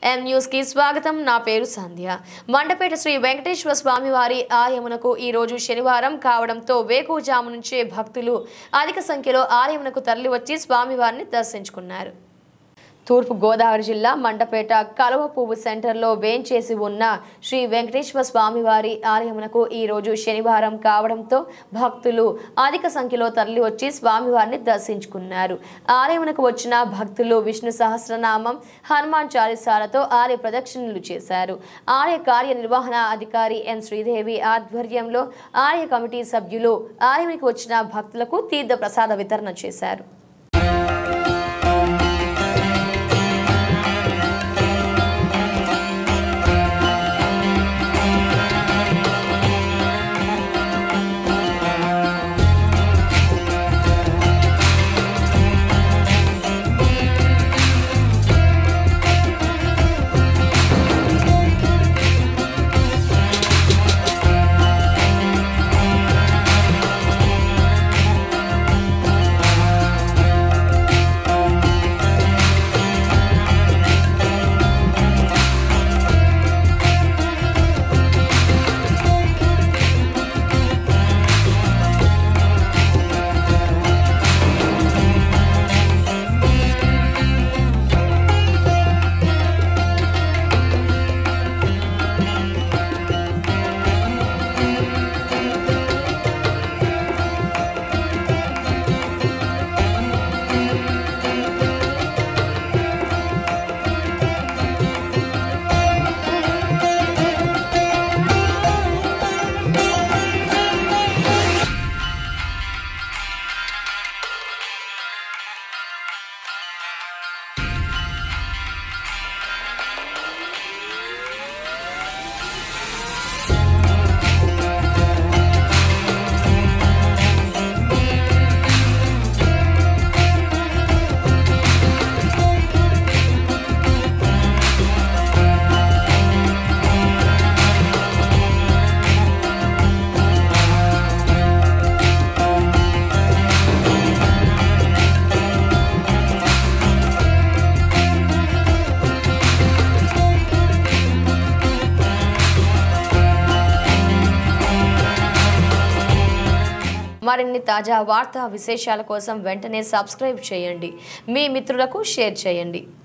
M news కి స్వాగతం నా పేరు సంధ్య మండపేట శ్రీ వెంకటేశ్వర స్వామి వారి ఆలయమునకు ఈ రోజు శనివారం కావడంతో వేకువజాము నుంచే భక్తులు అధిక సంఖ్యలో ఆలయమునకు తరలివచ్చి స్వామివారిని దర్శించుకున్నారు తూర్పు గోదావరి జిల్లా మండపేట కలువ పువ్వు సెంటర్లో వేంచేసి ఉన్న శ్రీ వెంకటేశ్వర స్వామివారి ఆలయమునకు ఈ రోజు శనివారం కావడంతో భక్తులు అధిక సంఖ్యలో తరలి వచ్చి స్వామివారిని దర్శించుకున్నారు ఆలయమునకు వచ్చిన భక్తులు విష్ణు సహస్రనామం హనుమాన్ చాలీసాలతో ఆలయ ప్రదక్షిణలు చేశారు ఆలయ కార్యనిర్వహణ అధికారి ఎన్ శ్రీదేవి ఆధ్వర్యంలో ఆలయ కమిటీ సభ్యులు ఆలయానికి వచ్చిన భక్తులకు తీర్థ ప్రసాద వితరణ చేశారు మరిన్ని తాజా వార్తా విశేషాల కోసం వెంటనే సబ్స్క్రైబ్ చేయండి మీ మిత్రులకు షేర్ చేయండి